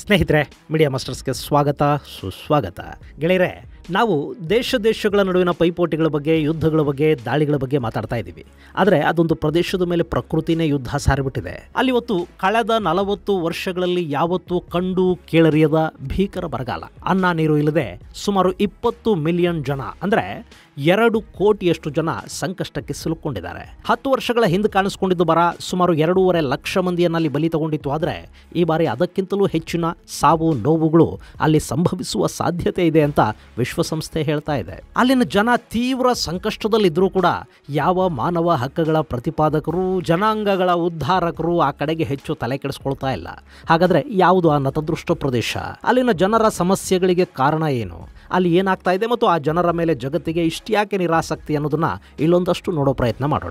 ಸ್ನೇಹಿತರೆ ಮೀಡಿಯಾ ಮಾಸ್ಟರ್ಸ್ಗೆ ಸ್ವಾಗತ ಸುಸ್ವಾಗತ ಗೆಳೆಯರೆ ನಾವು ದೇಶ ದೇಶಗಳ ನಡುವಿನ ಪೈಪೋಟಿಗಳ ಬಗ್ಗೆ ಯುದ್ಧಗಳ ಬಗ್ಗೆ ದಾಳಿಗಳ ಬಗ್ಗೆ ಮಾತಾಡ್ತಾ ಇದ್ದೀವಿ ಆದರೆ ಅದೊಂದು ಪ್ರದೇಶದ ಮೇಲೆ ಪ್ರಕೃತಿನೇ ಯುದ್ಧ ಸಾರಿಬಿಟ್ಟಿದೆ ಅಲ್ಲಿ ಇವತ್ತು ಕಳೆದ ನಲವತ್ತು ವರ್ಷಗಳಲ್ಲಿ ಯಾವತ್ತೂ ಕಂಡು ಕೇಳರಿಯದ ಭೀಕರ ಬರಗಾಲ ಅನ್ನ ನೀರು ಇಲ್ಲದೆ ಸುಮಾರು ಇಪ್ಪತ್ತು ಮಿಲಿಯನ್ ಜನ ಅಂದರೆ ಎರಡು ಕೋಟಿಯಷ್ಟು ಜನ ಸಂಕಷ್ಟಕ್ಕೆ ಸಿಲುಕೊಂಡಿದ್ದಾರೆ ಹತ್ತು ವರ್ಷಗಳ ಹಿಂದೆ ಕಾಣಿಸ್ಕೊಂಡಿದ್ದು ಬರ ಸುಮಾರು ಎರಡೂವರೆ ಲಕ್ಷ ಮಂದಿಯನ್ನಲ್ಲಿ ಬಲಿ ತಗೊಂಡಿತ್ತು ಆದರೆ ಈ ಬಾರಿ ಅದಕ್ಕಿಂತಲೂ ಹೆಚ್ಚಿನ ಸಾವು ನೋವುಗಳು ಅಲ್ಲಿ ಸಂಭವಿಸುವ ಸಾಧ್ಯತೆ ಇದೆ ಅಂತ ವಿಶ್ವಸಂಸ್ಥೆ ಹೇಳ್ತಾ ಇದೆ ಅಲ್ಲಿನ ಜನ ತೀವ್ರ ಸಂಕಷ್ಟದಲ್ಲಿದ್ದರೂ ಕೂಡ ಯಾವ ಮಾನವ ಹಕ್ಕುಗಳ ಪ್ರತಿಪಾದಕರು ಜನಾಂಗಗಳ ಉದ್ಧಾರಕರು ಆ ಕಡೆಗೆ ಹೆಚ್ಚು ತಲೆ ಕೆಡಿಸ್ಕೊಳ್ತಾ ಇಲ್ಲ ಹಾಗಾದ್ರೆ ಯಾವುದು ಆ ನತದೃಷ್ಟ ಪ್ರದೇಶ ಅಲ್ಲಿನ ಜನರ ಸಮಸ್ಯೆಗಳಿಗೆ ಕಾರಣ ಏನು ಅಲ್ಲಿ ಏನಾಗ್ತಾ ಇದೆ ಮತ್ತು ಆ ಜನರ ಮೇಲೆ ಜಗತ್ತಿಗೆ ಇಷ್ಟ್ಯಾಕೆ ನಿರಾಸಕ್ತಿ ಅನ್ನೋದನ್ನ ಇಲ್ಲೊಂದಷ್ಟು ನೋಡೋ ಪ್ರಯತ್ನ ಮಾಡೋಣ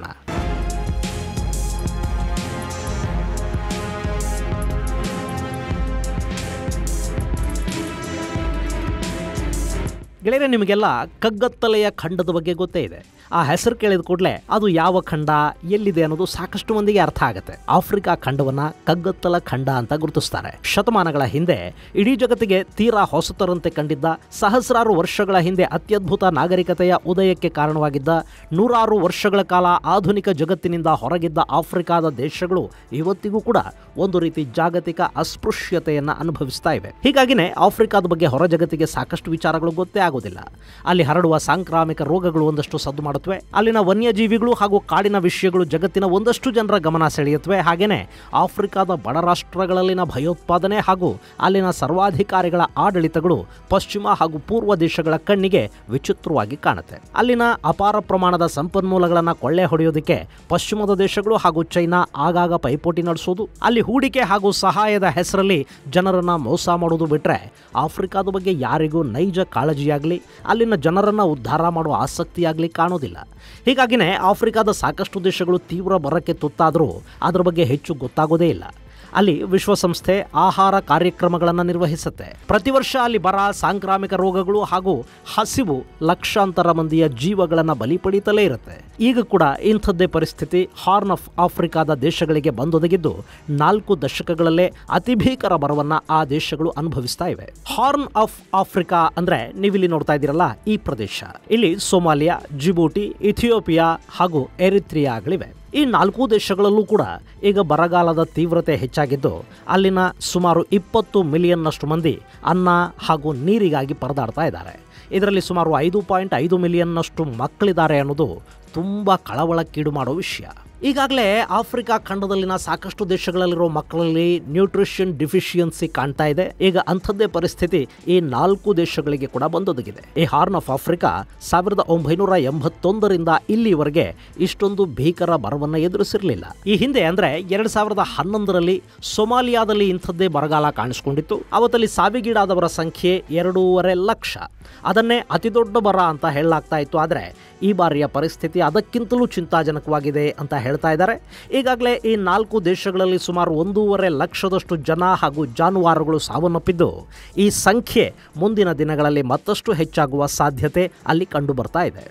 ಗೆಳೆಯರೆ ನಿಮಗೆಲ್ಲ ಕಗ್ಗತ್ತಲೆಯ ಖಂಡದ ಬಗ್ಗೆ ಗೊತ್ತೇ ಇದೆ ಆ ಹೆಸರು ಕೇಳಿದ ಕೂಡಲೇ ಅದು ಯಾವ ಖಂಡ ಎಲ್ಲಿದೆ ಅನ್ನೋದು ಸಾಕಷ್ಟು ಮಂದಿಗೆ ಅರ್ಥ ಆಗುತ್ತೆ ಆಫ್ರಿಕಾ ಖಂಡವನ್ನ ಕಗ್ಗತ್ತಲ ಖಂಡ ಅಂತ ಗುರುತಿಸ್ತಾರೆ ಶತಮಾನಗಳ ಹಿಂದೆ ಇಡೀ ಜಗತ್ತಿಗೆ ತೀರಾ ಹೊಸತರಂತೆ ಕಂಡಿದ್ದ ಸಹಸ್ರಾರು ವರ್ಷಗಳ ಹಿಂದೆ ಅತ್ಯದ್ಭುತ ನಾಗರಿಕತೆಯ ಉದಯಕ್ಕೆ ಕಾರಣವಾಗಿದ್ದ ನೂರಾರು ವರ್ಷಗಳ ಕಾಲ ಆಧುನಿಕ ಜಗತ್ತಿನಿಂದ ಹೊರಗಿದ್ದ ಆಫ್ರಿಕಾದ ದೇಶಗಳು ಇವತ್ತಿಗೂ ಕೂಡ ಒಂದು ರೀತಿ ಜಾಗತಿಕ ಅಸ್ಪೃಶ್ಯತೆಯನ್ನ ಅನುಭವಿಸ್ತಾ ಇವೆ ಹೀಗಾಗಿನೇ ಆಫ್ರಿಕಾದ ಬಗ್ಗೆ ಹೊರ ಜಗತ್ತಿಗೆ ಸಾಕಷ್ಟು ವಿಚಾರಗಳು ಗೊತ್ತೇ ಆಗೋದಿಲ್ಲ ಅಲ್ಲಿ ಹರಡುವ ಸಾಂಕ್ರಾಮಿಕ ರೋಗಗಳು ಒಂದಷ್ಟು ಸದ್ದು ಮಾಡುತ್ತವೆ ಅಲ್ಲಿನ ವನ್ಯಜೀವಿಗಳು ಹಾಗೂ ಕಾಡಿನ ವಿಷಯಗಳು ಜಗತ್ತಿನ ಒಂದಷ್ಟು ಜನರ ಗಮನ ಸೆಳೆಯುತ್ತವೆ ಹಾಗೇನೆ ಆಫ್ರಿಕಾದ ಬಡ ರಾಷ್ಟ್ರಗಳಲ್ಲಿನ ಭಯೋತ್ಪಾದನೆ ಹಾಗೂ ಅಲ್ಲಿನ ಸರ್ವಾಧಿಕಾರಿಗಳ ಆಡಳಿತಗಳು ಪಶ್ಚಿಮ ಹಾಗೂ ಪೂರ್ವ ದೇಶಗಳ ಕಣ್ಣಿಗೆ ವಿಚಿತ್ರವಾಗಿ ಕಾಣುತ್ತೆ ಅಲ್ಲಿನ ಅಪಾರ ಪ್ರಮಾಣದ ಸಂಪನ್ಮೂಲಗಳನ್ನು ಕೊಳ್ಳೆ ಹೊಡೆಯೋದಕ್ಕೆ ಪಶ್ಚಿಮದ ದೇಶಗಳು ಹಾಗೂ ಚೈನಾ ಆಗಾಗ ಪೈಪೋಟಿ ನಡೆಸೋದು ಅಲ್ಲಿ ಹೂಡಿಕೆ ಹಾಗೂ ಸಹಾಯದ ಹೆಸರಲ್ಲಿ ಜನರನ್ನ ಮೋಸ ಮಾಡೋದು ಬಿಟ್ರೆ ಆಫ್ರಿಕಾದ ಬಗ್ಗೆ ಯಾರಿಗೂ ನೈಜ ಕಾಳಜಿಯಾಗಲಿ ಅಲ್ಲಿನ ಜನರನ್ನ ಉದ್ಧಾರ ಮಾಡುವ ಆಸಕ್ತಿಯಾಗಲಿ ಕಾಣೋದಿಲ್ಲ ಹೀಗಾಗಿನೇ ಆಫ್ರಿಕಾದ ಸಾಕಷ್ಟು ದೇಶಗಳು ತೀವ್ರ ಬರಕ್ಕೆ ತುತ್ತಾದರೂ ಅದರ ಬಗ್ಗೆ ಹೆಚ್ಚು ಗೊತ್ತಾಗೋದೇ ಇಲ್ಲ ಅಲ್ಲಿ ವಿಶ್ವಸಂಸ್ಥೆ ಆಹಾರ ಕಾರ್ಯಕ್ರಮಗಳನ್ನು ನಿರ್ವಹಿಸುತ್ತೆ ಪ್ರತಿ ವರ್ಷ ಅಲ್ಲಿ ಬರ ಸಾಂಕ್ರಾಮಿಕ ರೋಗಗಳು ಹಾಗೂ ಹಸಿವು ಲಕ್ಷಾಂತರ ಮಂದಿಯ ಜೀವಗಳನ್ನು ಬಲಿ ಪಡೀತಲೇ ಇರುತ್ತೆ ಈಗ ಕೂಡ ಇಂಥದ್ದೇ ಪರಿಸ್ಥಿತಿ ಹಾರ್ನ್ ಆಫ್ ಆಫ್ರಿಕಾದ ದೇಶಗಳಿಗೆ ಬಂದೊದಗಿದ್ದು ನಾಲ್ಕು ದಶಕಗಳಲ್ಲೇ ಅತಿ ಭೀಕರ ಬರವನ್ನ ಆ ದೇಶಗಳು ಅನುಭವಿಸ್ತಾ ಇವೆ ಹಾರ್ನ್ ಆಫ್ ಆಫ್ರಿಕಾ ಅಂದ್ರೆ ನೀವಿಲ್ಲಿ ನೋಡ್ತಾ ಇದ್ದೀರಲ್ಲ ಈ ಪ್ರದೇಶ ಇಲ್ಲಿ ಸೊಮಾಲಿಯಾ ಜಿಬೂಟಿ ಇಥಿಯೋಪಿಯಾ ಹಾಗೂ ಎರಿತ್ರಿಯಾಗಳಿವೆ ಈ ನಾಲ್ಕು ದೇಶಗಳಲ್ಲೂ ಕೂಡ ಈಗ ಬರಗಾಲದ ತೀವ್ರತೆ ಹೆಚ್ಚಾಗಿದ್ದು ಅಲ್ಲಿನ ಸುಮಾರು ಇಪ್ಪತ್ತು ಮಿಲಿಯನ್ನಷ್ಟು ಮಂದಿ ಅನ್ನ ಹಾಗೂ ನೀರಿಗಾಗಿ ಪರದಾಡ್ತಾ ಇದ್ದಾರೆ ಇದರಲ್ಲಿ ಸುಮಾರು ಐದು ಪಾಯಿಂಟ್ ಐದು ಮಿಲಿಯನ್ನಷ್ಟು ಮಕ್ಕಳಿದ್ದಾರೆ ಅನ್ನೋದು ತುಂಬ ಕಳವಳಕ್ಕೀಡು ಮಾಡೋ ವಿಷಯ ಈಗಾಗಲೇ ಆಫ್ರಿಕಾ ಖಂಡದಲ್ಲಿನ ಸಾಕಷ್ಟು ದೇಶಗಳಲ್ಲಿರೋ ಮಕ್ಕಳಲ್ಲಿ ನ್ಯೂಟ್ರಿಷನ್ ಡಿಫಿಷಿಯನ್ಸಿ ಕಾಣ್ತಾ ಇದೆ ಈಗ ಅಂಥದ್ದೇ ಪರಿಸ್ಥಿತಿ ಈ ನಾಲ್ಕು ದೇಶಗಳಿಗೆ ಕೂಡ ಬಂದೊದಗಿದೆ ಈ ಹಾರ್ನ್ ಆಫ್ ಆಫ್ರಿಕಾ ಸಾವಿರದ ಒಂಬೈನೂರ ಎಂಬತ್ತೊಂದರಿಂದ ಇಲ್ಲಿವರೆಗೆ ಇಷ್ಟೊಂದು ಭೀಕರ ಬರವನ್ನು ಎದುರಿಸಿರಲಿಲ್ಲ ಈ ಹಿಂದೆ ಅಂದ್ರೆ ಎರಡ್ ಸಾವಿರದ ಹನ್ನೊಂದರಲ್ಲಿ ಸೊಮಾಲಿಯಾದಲ್ಲಿ ಇಂಥದ್ದೇ ಬರಗಾಲ ಕಾಣಿಸಿಕೊಂಡಿತ್ತು ಅವತ್ತಲ್ಲಿ ಸಾವಿಗೀಡಾದವರ ಸಂಖ್ಯೆ ಎರಡೂವರೆ ಲಕ್ಷ ಅದನ್ನೇ ಅತಿದೊಡ್ಡ ಬರ ಅಂತ ಹೇಳಲಾಗ್ತಾ ಇತ್ತು ಆದರೆ ಈ ಬಾರಿಯ ಪರಿಸ್ಥಿತಿ ಅದಕ್ಕಿಂತಲೂ ಚಿಂತಾಜನಕವಾಗಿದೆ ಅಂತ ಹೇಳ್ತಾ ಇದ್ದಾರೆ ಈಗಾಗಲೇ ಈ ನಾಲ್ಕು ದೇಶಗಳಲ್ಲಿ ಸುಮಾರು ಒಂದೂವರೆ ಲಕ್ಷದಷ್ಟು ಜನ ಹಾಗೂ ಜಾನುವಾರುಗಳು ಸಾವನ್ನಪ್ಪಿದ್ದು ಈ ಸಂಖ್ಯೆ ಮುಂದಿನ ದಿನಗಳಲ್ಲಿ ಮತ್ತಷ್ಟು ಹೆಚ್ಚಾಗುವ ಸಾಧ್ಯತೆ ಅಲ್ಲಿ ಕಂಡು ಬರ್ತಾ ಇದೆ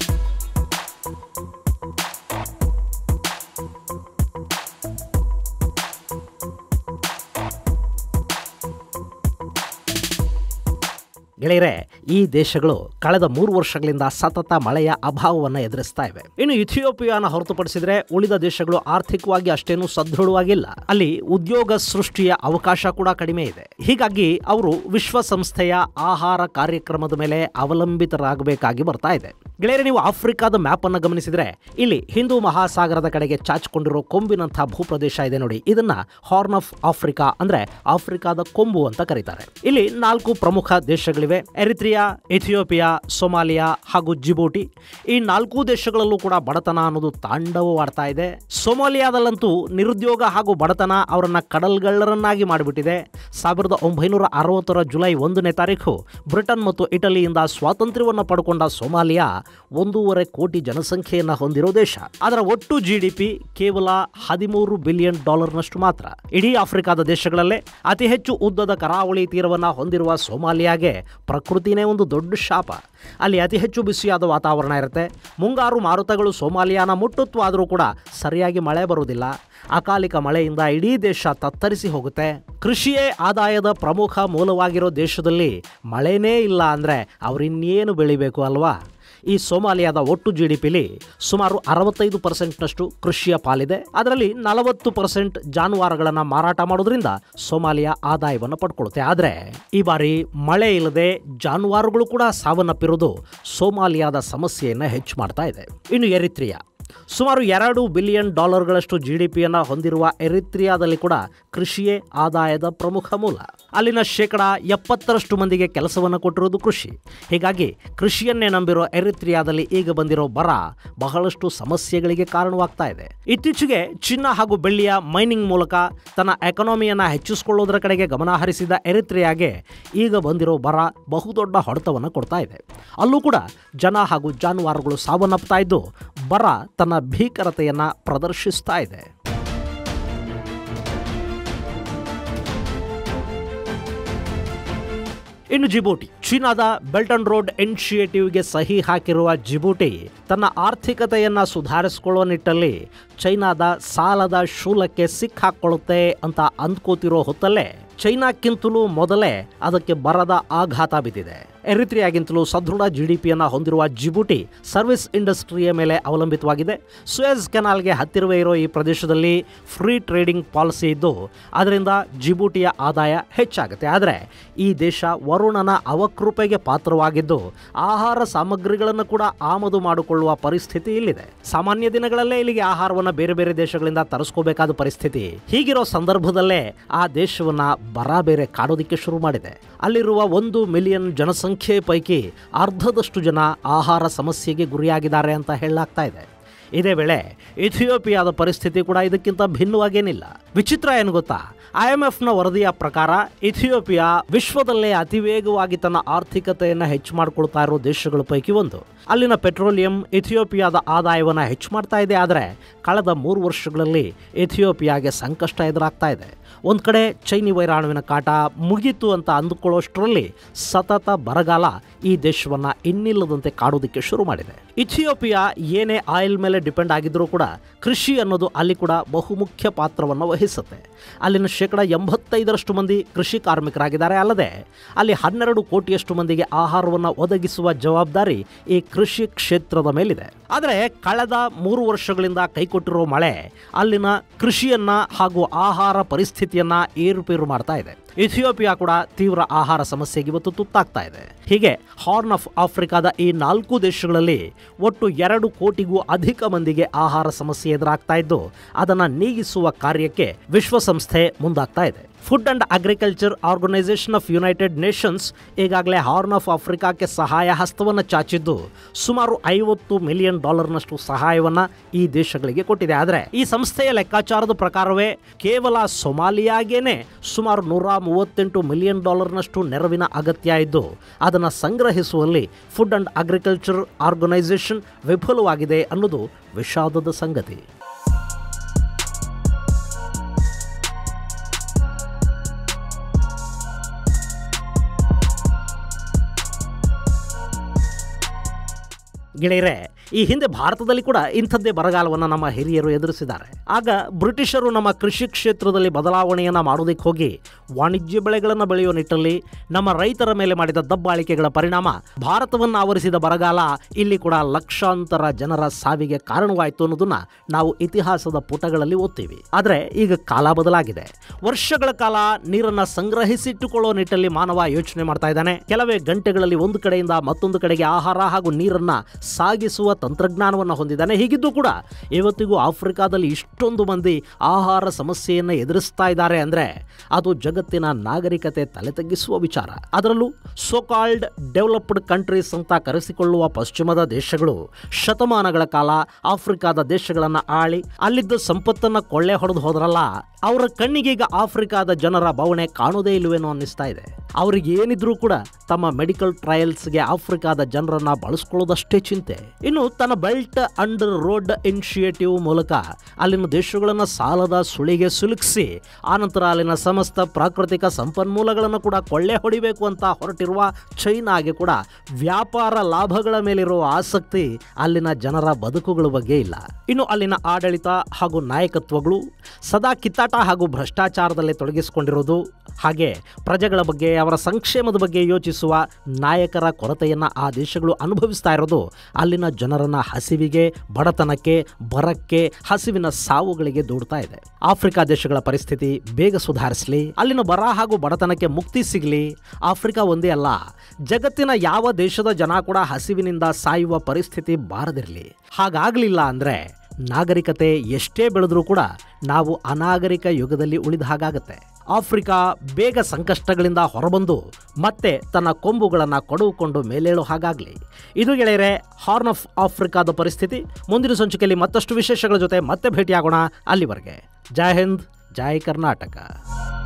ಗೆಳೆಯರೆ ಈ ದೇಶಗಳು ಕಳೆದ ಮೂರು ವರ್ಷಗಳಿಂದ ಸತತ ಮಳೆಯ ಅಭಾವವನ್ನು ಎದುರಿಸ್ತಾ ಇವೆ ಇನ್ನು ಇಥಿಯೋಪಿಯಾನ ಹೊರತುಪಡಿಸಿದ್ರೆ ಉಳಿದ ದೇಶಗಳು ಆರ್ಥಿಕವಾಗಿ ಅಷ್ಟೇನು ಸದೃಢವಾಗಿಲ್ಲ ಅಲ್ಲಿ ಉದ್ಯೋಗ ಸೃಷ್ಟಿಯ ಅವಕಾಶ ಕೂಡ ಕಡಿಮೆ ಇದೆ ಹೀಗಾಗಿ ಅವರು ವಿಶ್ವಸಂಸ್ಥೆಯ ಆಹಾರ ಕಾರ್ಯಕ್ರಮದ ಮೇಲೆ ಅವಲಂಬಿತರಾಗಬೇಕಾಗಿ ಬರ್ತಾ ಇದೆ ಗೆಳೆಯರೆ ನೀವು ಆಫ್ರಿಕಾದ ಮ್ಯಾಪ್ ಅನ್ನು ಗಮನಿಸಿದ್ರೆ ಇಲ್ಲಿ ಹಿಂದೂ ಮಹಾಸಾಗರದ ಕಡೆಗೆ ಚಾಚಿಕೊಂಡಿರೋ ಕೊಂಬಿನಂಥ ಭೂಪ್ರದೇಶ ಇದೆ ನೋಡಿ ಇದನ್ನ ಹಾರ್ನ್ ಆಫ್ ಆಫ್ರಿಕಾ ಅಂದ್ರೆ ಆಫ್ರಿಕಾದ ಕೊಂಬು ಅಂತ ಕರೀತಾರೆ ಇಲ್ಲಿ ನಾಲ್ಕು ಪ್ರಮುಖ ದೇಶಗಳಿವೆ ಎರಿತ್ರಿಯಾ ಇಥಿಯೋಪಿಯಾ ಸೊಮಾಲಿಯಾ ಹಾಗೂ ಜಿಬೂಟಿ ಈ ನಾಲ್ಕು ದೇಶಗಳಲ್ಲೂ ಕೂಡ ಬಡತನ ಅನ್ನೋದು ತಾಂಡವವಾಡ್ತಾ ಇದೆ ಸೊಮಾಲಿಯಾದಲ್ಲಂತೂ ನಿರುದ್ಯೋಗ ಹಾಗೂ ಬಡತನ ಅವರನ್ನ ಕಡಲ್ಗಳ್ಳರನ್ನಾಗಿ ಮಾಡಿಬಿಟ್ಟಿದೆ ಸಾವಿರದ ಒಂಬೈನೂರ ಅರವತ್ತರ ಜುಲೈ ಒಂದನೇ ತಾರೀಕು ಬ್ರಿಟನ್ ಮತ್ತು ಇಟಲಿಯಿಂದ ಸ್ವಾತಂತ್ರ್ಯವನ್ನು ಪಡ್ಕೊಂಡ ಸೊಮಾಲಿಯಾ ಒಂದೂವರೆ ಕೋಟಿ ಜನಸಂಖ್ಯೆಯನ್ನು ಹೊಂದಿರೋ ದೇಶ ಅದರ ಒಟ್ಟು ಜಿ ಡಿ ಪಿ ಕೇವಲ ಹದಿಮೂರು ಬಿಲಿಯನ್ ಡಾಲರ್ನಷ್ಟು ಮಾತ್ರ ಇಡೀ ಆಫ್ರಿಕಾದ ದೇಶಗಳಲ್ಲೇ ಅತಿ ಹೆಚ್ಚು ಉದ್ದದ ಕರಾವಳಿ ತೀರವನ್ನು ಹೊಂದಿರುವ ಸೋಮಾಲಿಯಾಗೆ ಪ್ರಕೃತಿನೇ ಮಳೆನೇ ಒಂದು ದೊಡ್ಡ ಶಾಪ ಅಲ್ಲಿ ಅತಿ ಹೆಚ್ಚು ಬಿಸಿಯಾದ ವಾತಾವರಣ ಇರುತ್ತೆ ಮುಂಗಾರು ಮಾರುತಗಳು ಸೋಮಾಲಿಯಾನ ಮುಟ್ಟುತ್ತವಾದರೂ ಕೂಡ ಸರಿಯಾಗಿ ಮಳೆ ಬರುವುದಿಲ್ಲ ಅಕಾಲಿಕ ಮಳೆಯಿಂದ ಇಡೀ ದೇಶ ತತ್ತರಿಸಿ ಹೋಗುತ್ತೆ ಕೃಷಿಯೇ ಆದಾಯದ ಪ್ರಮುಖ ಮೂಲವಾಗಿರೋ ದೇಶದಲ್ಲಿ ಮಳೆನೇ ಇಲ್ಲ ಅಂದರೆ ಅವರಿನ್ನೇನು ಬೆಳಿಬೇಕು ಅಲ್ವಾ ಈ ಸೋಮಾಲಿಯಾದ ಒಟ್ಟು ಜಿ ಡಿ ಪಿಲಿ ಸುಮಾರು ಅರವತ್ತೈದು ಪರ್ಸೆಂಟ್ನಷ್ಟು ಕೃಷಿಯ ಪಾಲಿದೆ ಅದರಲ್ಲಿ ನಲವತ್ತು ಪರ್ಸೆಂಟ್ ಜಾನುವಾರುಗಳನ್ನು ಮಾರಾಟ ಮಾಡೋದ್ರಿಂದ ಸೋಮಾಲಿಯಾ ಆದಾಯವನ್ನು ಪಡ್ಕೊಳ್ಳುತ್ತೆ ಆದರೆ ಈ ಬಾರಿ ಮಳೆ ಇಲ್ಲದೆ ಜಾನುವಾರುಗಳು ಕೂಡ ಸಾವನ್ನಪ್ಪಿರುವುದು ಸೋಮಾಲಿಯಾದ ಸಮಸ್ಯೆಯನ್ನು ಹೆಚ್ಚು ಮಾಡ್ತಾ ಇದೆ ಇನ್ನು ಎರಿತ್ರಿಯಾ ಸುಮಾರು ಎರಡು ಬಿಲಿಯನ್ ಡಾಲರ್ಗಳಷ್ಟು ಜಿ ಡಿ ಪಿಯನ್ನು ಹೊಂದಿರುವ ಎರಿತ್ರಿಯಾದಲ್ಲಿ ಕೂಡ ಕೃಷಿಯೇ ಆದಾಯದ ಪ್ರಮುಖ ಮೂಲ ಅಲ್ಲಿನ ಶೇಕಡ ಎಪ್ಪತ್ತರಷ್ಟು ಮಂದಿಗೆ ಕೆಲಸವನ್ನು ಕೊಟ್ಟಿರುವುದು ಕೃಷಿ ಹೀಗಾಗಿ ಕೃಷಿಯನ್ನೇ ನಂಬಿರೋ ಎರಿತ್ರಿಯಾದಲ್ಲಿ ಈಗ ಬಂದಿರೋ ಬರ ಬಹಳಷ್ಟು ಸಮಸ್ಯೆಗಳಿಗೆ ಕಾರಣವಾಗ್ತಾ ಇದೆ ಇತ್ತೀಚೆಗೆ ಚಿನ್ನ ಹಾಗೂ ಬೆಳ್ಳಿಯ ಮೈನಿಂಗ್ ಮೂಲಕ ತನ್ನ ಎಕಾನಮಿಯನ್ನು ಹೆಚ್ಚಿಸಿಕೊಳ್ಳೋದರ ಕಡೆಗೆ ಗಮನ ಹರಿಸಿದ ಎರಿತ್ರಿಯಾಗೆ ಈಗ ಬಂದಿರೋ ಬರ ಬಹುದೊಡ್ಡ ಹೊಡೆತವನ್ನು ಕೊಡ್ತಾ ಇದೆ ಅಲ್ಲೂ ಕೂಡ ಜನ ಹಾಗೂ ಜಾನುವಾರುಗಳು ಸಾವನ್ನಪ್ತಾ ಇದ್ದು ಬರ ತನ್ನ ಭೀಕರತೆಯನ್ನು ಪ್ರದರ್ಶಿಸ್ತಾ ಇದೆ ಇನ್ನು ಜಿಬೂಟಿ ಚೀನಾದ ಬೆಲ್ಟ್ ಅಂಡ್ ರೋಡ್ ಇನಿಷಿಯೇಟಿವ್ಗೆ ಸಹಿ ಹಾಕಿರುವ ಜಿಬೂಟಿ ತನ್ನ ಆರ್ಥಿಕತೆಯನ್ನು ಸುಧಾರಿಸಿಕೊಳ್ಳುವ ನಿಟ್ಟಲ್ಲಿ ಚೈನಾದ ಸಾಲದ ಶೂಲಕ್ಕೆ ಸಿಕ್ಕಾಕೊಳ್ಳುತ್ತೆ ಅಂತ ಅಂದ್ಕೋತಿರೋ ಹೊತ್ತಲ್ಲೇ ಚೈನಾಕ್ಕಿಂತಲೂ ಮೊದಲೇ ಅದಕ್ಕೆ ಬರದ ಆಘಾತ ಬಿದ್ದಿದೆ ಎರಿತ್ರಿಯಾಗಿಂತಲೂ ಸದೃಢ ಜಿ ಡಿ ಪಿಯನ್ನು ಹೊಂದಿರುವ ಜಿಬುಟಿ ಸರ್ವಿಸ್ ಇಂಡಸ್ಟ್ರಿಯ ಮೇಲೆ ಅವಲಂಬಿತವಾಗಿದೆ ಸುಯೆಜ್ ಕೆನಾಲ್ಗೆ ಹತ್ತಿರವೇ ಇರೋ ಈ ಪ್ರದೇಶದಲ್ಲಿ ಫ್ರೀ ಟ್ರೇಡಿಂಗ್ ಪಾಲಿಸಿ ಇದ್ದು ಅದರಿಂದ ಜಿಬೂಟಿಯ ಆದಾಯ ಹೆಚ್ಚಾಗುತ್ತೆ ಆದರೆ ಈ ದೇಶ ವರುಣನ ಅವಕೃಪೆಗೆ ಪಾತ್ರವಾಗಿದ್ದು ಆಹಾರ ಸಾಮಗ್ರಿಗಳನ್ನು ಕೂಡ ಆಮದು ಮಾಡಿಕೊಳ್ಳುವ ಪರಿಸ್ಥಿತಿ ಇಲ್ಲಿದೆ ಸಾಮಾನ್ಯ ದಿನಗಳಲ್ಲೇ ಇಲ್ಲಿಗೆ ಆಹಾರವನ್ನು ಬೇರೆ ಬೇರೆ ದೇಶಗಳಿಂದ ತರಿಸ್ಕೋಬೇಕಾದ ಪರಿಸ್ಥಿತಿ ಹೀಗಿರೋ ಸಂದರ್ಭದಲ್ಲೇ ಆ ದೇಶವನ್ನ ಬರ ಬೇರೆ ಕಾಡೋದಿಕ್ಕೆ ಶುರು ಮಾಡಿದೆ ಅಲ್ಲಿರುವ ಒಂದು ಮಿಲಿಯನ್ ಜನಸಂಖ್ಯೆ ಪೈಕಿ ಅರ್ಧದಷ್ಟು ಜನ ಆಹಾರ ಸಮಸ್ಯೆಗೆ ಗುರಿಯಾಗಿದ್ದಾರೆ ಅಂತ ಹೇಳಲಾಗ್ತಾ ಇದೆ ಇದೇ ವೇಳೆ ಇಥಿಯೋಪಿಯಾದ ಪರಿಸ್ಥಿತಿ ಕೂಡ ಇದಕ್ಕಿಂತ ಭಿನ್ನವಾಗೇನಿಲ್ಲ ವಿಚಿತ್ರ ಏನು ಗೊತ್ತಾ ಐ ಎಂ ಎಫ್ನ ವರದಿಯ ಪ್ರಕಾರ ಇಥಿಯೋಪಿಯಾ ವಿಶ್ವದಲ್ಲೇ ಅತಿ ವೇಗವಾಗಿ ತನ್ನ ಆರ್ಥಿಕತೆಯನ್ನು ಹೆಚ್ಚು ಮಾಡಿಕೊಳ್ತಾ ಇರೋ ದೇಶಗಳ ಪೈಕಿ ಒಂದು ಅಲ್ಲಿನ ಪೆಟ್ರೋಲಿಯಂ ಇಥಿಯೋಪಿಯಾದ ಆದಾಯವನ್ನು ಹೆಚ್ಚು ಮಾಡ್ತಾ ಇದೆ ಆದರೆ ಕಳೆದ ಮೂರು ವರ್ಷಗಳಲ್ಲಿ ಇಥಿಯೋಪಿಯಾಗೆ ಸಂಕಷ್ಟ ಎದುರಾಗ್ತಾ ಇದೆ ಒಂದು ಕಡೆ ಚೈನಿ ವೈರಾಣುವಿನ ಕಾಟ ಮುಗೀತು ಅಂತ ಅಂದುಕೊಳ್ಳೋಷ್ಟರಲ್ಲಿ ಸತತ ಬರಗಾಲ ಈ ದೇಶವನ್ನು ಇನ್ನಿಲ್ಲದಂತೆ ಕಾಡೋದಕ್ಕೆ ಶುರು ಮಾಡಿದೆ ಇಥಿಯೋಪಿಯಾ ಏನೇ ಆಯಿಲ್ ಮೇಲೆ ಡಿಪೆಂಡ್ ಆಗಿದ್ರೂ ಕೂಡ ಕೃಷಿ ಅನ್ನೋದು ಅಲ್ಲಿ ಕೂಡ ಬಹುಮುಖ್ಯ ಪಾತ್ರವನ್ನು ವಹಿಸುತ್ತೆ ಅಲ್ಲಿನ ಶೇಕಡ ಎಂಬತ್ತೈದರಷ್ಟು ಮಂದಿ ಕೃಷಿ ಕಾರ್ಮಿಕರಾಗಿದ್ದಾರೆ ಅಲ್ಲದೆ ಅಲ್ಲಿ ಹನ್ನೆರಡು ಕೋಟಿಯಷ್ಟು ಮಂದಿಗೆ ಆಹಾರವನ್ನು ಒದಗಿಸುವ ಜವಾಬ್ದಾರಿ ಈ ಕೃಷಿ ಕ್ಷೇತ್ರದ ಮೇಲಿದೆ ಆದರೆ ಕಳೆದ ಮೂರು ವರ್ಷಗಳಿಂದ ಕೈಕೊಟ್ಟಿರೋ ಮಳೆ ಅಲ್ಲಿನ ಕೃಷಿಯನ್ನ ಹಾಗೂ ಆಹಾರ ಪರಿಸ್ಥಿತಿಯನ್ನ ಏರುಪೇರು ಮಾಡ್ತಾ ಇದೆ ಇಥಿಯೋಪಿಯಾ ಕೂಡ ತೀವ್ರ ಆಹಾರ ಸಮಸ್ಯೆಗೆ ಇವತ್ತು ತುತ್ತಾಗ್ತಾ ಇದೆ ಹೀಗೆ ಹಾರ್ನ್ ಆಫ್ ಆಫ್ರಿಕಾದ ಈ ನಾಲ್ಕು ದೇಶಗಳಲ್ಲಿ ಒಟ್ಟು ಎರಡು ಕೋಟಿಗೂ ಅಧಿಕ ಮಂದಿಗೆ ಆಹಾರ ಸಮಸ್ಯೆ ಎದುರಾಗ್ತಾ ಇದ್ದು ಅದನ್ನು ನೀಗಿಸುವ ಕಾರ್ಯಕ್ಕೆ ವಿಶ್ವಸಂಸ್ಥೆ ಮುಂದಾಗ್ತಾ ಇದೆ food and agriculture organisation of United Nations ಈಗಾಗಲೇ ಹಾರ್ನ್ ಆಫ್ ಆಫ್ರಿಕಾಕ್ಕೆ ಸಹಾಯ ಹಸ್ತವನ್ನು ಚಾಚಿದ್ದು ಸುಮಾರು ಐವತ್ತು ಮಿಲಿಯನ್ ಡಾಲರ್ನಷ್ಟು ಸಹಾಯವನ್ನು ಈ ದೇಶಗಳಿಗೆ ಕೊಟ್ಟಿದೆ ಆದರೆ ಈ ಸಂಸ್ಥೆಯ ಲೆಕ್ಕಾಚಾರದ ಪ್ರಕಾರವೇ ಕೇವಲ ಸೊಮಾಲಿಯಾಗೇನೆ ಸುಮಾರು ನೂರ ಮೂವತ್ತೆಂಟು ಮಿಲಿಯನ್ ಡಾಲರ್ನಷ್ಟು ನೆರವಿನ ಅಗತ್ಯ ಇದ್ದು ಅದನ್ನು ಸಂಗ್ರಹಿಸುವಲ್ಲಿ ಫುಡ್ ಅಂಡ್ ಅಗ್ರಿಕಲ್ಚರ್ ಆರ್ಗನೈಸೇಷನ್ ವಿಫಲವಾಗಿದೆ ಅನ್ನೋದು ವಿಷಾದದ ಸಂಗತಿ ಗೆಳೆಯರೆ ಈ ಹಿಂದೆ ಭಾರತದಲ್ಲಿ ಕೂಡ ಇಂಥದ್ದೇ ಬರಗಾಲವನ್ನು ನಮ್ಮ ಹಿರಿಯರು ಎದುರಿಸಿದ್ದಾರೆ ಆಗ ಬ್ರಿಟಿಷರು ನಮ್ಮ ಕೃಷಿ ಕ್ಷೇತ್ರದಲ್ಲಿ ಬದಲಾವಣೆಯನ್ನು ಮಾಡೋದಕ್ಕೆ ಹೋಗಿ ವಾಣಿಜ್ಯ ಬೆಳೆಗಳನ್ನು ಬೆಳೆಯುವ ನಿಟ್ಟಲ್ಲಿ ನಮ್ಮ ರೈತರ ಮೇಲೆ ಮಾಡಿದ ದಬ್ಬಾಳಿಕೆಗಳ ಪರಿಣಾಮ ಭಾರತವನ್ನು ಆವರಿಸಿದ ಬರಗಾಲ ಇಲ್ಲಿ ಕೂಡ ಲಕ್ಷಾಂತರ ಜನರ ಸಾವಿಗೆ ಕಾರಣವಾಯಿತು ಅನ್ನೋದನ್ನ ನಾವು ಇತಿಹಾಸದ ಪುಟಗಳಲ್ಲಿ ಓದ್ತೀವಿ ಆದರೆ ಈಗ ಕಾಲ ಬದಲಾಗಿದೆ ವರ್ಷಗಳ ಕಾಲ ನೀರನ್ನ ಸಂಗ್ರಹಿಸಿಟ್ಟುಕೊಳ್ಳುವ ನಿಟ್ಟಲ್ಲಿ ಮಾನವ ಯೋಚನೆ ಮಾಡ್ತಾ ಇದ್ದಾನೆ ಕೆಲವೇ ಗಂಟೆಗಳಲ್ಲಿ ಒಂದು ಕಡೆಯಿಂದ ಮತ್ತೊಂದು ಕಡೆಗೆ ಆಹಾರ ಹಾಗೂ ನೀರನ್ನ ಸಾಗಿಸುವ ತಂತ್ರಜ್ಞಾನವನ್ನು ಹೊಂದಿದ್ದಾನೆ ಹೀಗಿದ್ದು ಕೂಡ ಇವತ್ತಿಗೂ ಆಫ್ರಿಕಾದಲ್ಲಿ ಇಷ್ಟೊಂದು ಮಂದಿ ಆಹಾರ ಸಮಸ್ಯೆಯನ್ನು ಎದುರಿಸ್ತಾ ಇದ್ದಾರೆ ಅಂದ್ರೆ ಅದು ಜಗತ್ತಿನ ನಾಗರಿಕತೆ ತಲೆ ತಗ್ಗಿಸುವ ವಿಚಾರ ಅದರಲ್ಲೂ ಸೋಕಾಲ್ಡ್ ಡೆವಲಪ್ಡ್ ಕಂಟ್ರೀಸ್ ಅಂತ ಕರೆಸಿಕೊಳ್ಳುವ ಪಶ್ಚಿಮದ ದೇಶಗಳು ಶತಮಾನಗಳ ಕಾಲ ಆಫ್ರಿಕಾದ ದೇಶಗಳನ್ನು ಆಳಿ ಅಲ್ಲಿದ್ದ ಸಂಪತ್ತನ್ನ ಕೊಳ್ಳೆ ಹೊಡೆದು ಹೋದ್ರಲ್ಲ ಅವರ ಕಣ್ಣಿಗೀಗ ಆಫ್ರಿಕಾದ ಜನರ ಬವಣೆ ಕಾಣೋದೇ ಇಲ್ವೇನೋ ಅನ್ನಿಸ್ತಾ ಇದೆ ಅವ್ರಿಗೆ ಏನಿದ್ರೂ ಕೂಡ ತಮ್ಮ ಮೆಡಿಕಲ್ ಟ್ರಯಲ್ಸ್ಗೆ ಆಫ್ರಿಕಾದ ಜನರನ್ನ ಬಳಸ್ಕೊಳ್ಳೋದಷ್ಟೇ ಚಿಂತೆ ಇನ್ನು ತನ್ನ ಬೆಲ್ಟ್ ಅಂಡ್ ರೋಡ್ ಇನಿಷಿಯೇಟಿವ್ ಮೂಲಕ ಅಲ್ಲಿನ ದೇಶಗಳನ್ನು ಸಾಲದ ಸುಳಿಗೆ ಸಿಲುಕಿಸಿ ಆನಂತರ ಅಲ್ಲಿನ ಸಮಸ್ತ ಪ್ರಾಕೃತಿಕ ಸಂಪನ್ಮೂಲಗಳನ್ನು ಕೂಡ ಕೊಳ್ಳೆ ಹೊಡಿಬೇಕು ಅಂತ ಹೊರಟಿರುವ ಚೈನಾಗೆ ಕೂಡ ವ್ಯಾಪಾರ ಲಾಭಗಳ ಮೇಲಿರುವ ಆಸಕ್ತಿ ಅಲ್ಲಿನ ಜನರ ಬದುಕುಗಳ ಬಗ್ಗೆ ಇಲ್ಲ ಇನ್ನು ಅಲ್ಲಿನ ಆಡಳಿತ ಹಾಗೂ ನಾಯಕತ್ವಗಳು ಸದಾ ಕಿತ್ತಾಟ ಹಾಗೂ ಭ್ರಷ್ಟಾಚಾರದಲ್ಲಿ ತೊಡಗಿಸಿಕೊಂಡಿರೋದು ಹಾಗೆ ಪ್ರಜೆಗಳ ಬಗ್ಗೆ ಅವರ ಸಂಕ್ಷೇಮದ ಬಗ್ಗೆ ಯೋಚಿಸುವ ನಾಯಕರ ಕೊರತೆಯನ್ನು ಆ ದೇಶಗಳು ಅನುಭವಿಸ್ತಾ ಇರೋದು ಅಲ್ಲಿನ ಜನರನ್ನ ಹಸಿವಿಗೆ ಬಡತನಕ್ಕೆ ಬರಕ್ಕೆ ಹಸಿವಿನ ಸಾವುಗಳಿಗೆ ದೂಡ್ತಾ ಇದೆ ಆಫ್ರಿಕಾ ದೇಶಗಳ ಪರಿಸ್ಥಿತಿ ಬೇಗ ಸುಧಾರಿಸಲಿ ಅಲ್ಲಿನ ಬರ ಹಾಗೂ ಬಡತನಕ್ಕೆ ಮುಕ್ತಿ ಸಿಗಲಿ ಆಫ್ರಿಕಾ ಒಂದೇ ಅಲ್ಲ ಜಗತ್ತಿನ ಯಾವ ದೇಶದ ಜನ ಕೂಡ ಹಸಿವಿನಿಂದ ಸಾಯುವ ಪರಿಸ್ಥಿತಿ ಬಾರದಿರಲಿ ಹಾಗಾಗಲಿಲ್ಲ ಅಂದರೆ ನಾಗರಿಕತೆ ಎಷ್ಟೇ ಬೆಳೆದ್ರೂ ಕೂಡ ನಾವು ಅನಾಗರಿಕ ಯುಗದಲ್ಲಿ ಉಳಿದ ಹಾಗಾಗತ್ತೆ ಆಫ್ರಿಕಾ ಬೇಗ ಸಂಕಷ್ಟಗಳಿಂದ ಹೊರಬಂದು ಮತ್ತೆ ತನ್ನ ಕೊಂಬುಗಳನ್ನು ಕೊಡುಕೊಂಡು ಮೇಲೇಳೋ ಹಾಗಾಗಲಿ ಇದು ಗೆಳೆಯರೆ ಹಾರ್ನ್ ಆಫ್ ಆಫ್ರಿಕಾದ ಪರಿಸ್ಥಿತಿ ಮುಂದಿನ ಸಂಚಿಕೆಯಲ್ಲಿ ಮತ್ತಷ್ಟು ವಿಶೇಷಗಳ ಜೊತೆ ಮತ್ತೆ ಭೇಟಿಯಾಗೋಣ ಅಲ್ಲಿವರೆಗೆ ಜೈ ಹಿಂದ್ ಜೈ ಕರ್ನಾಟಕ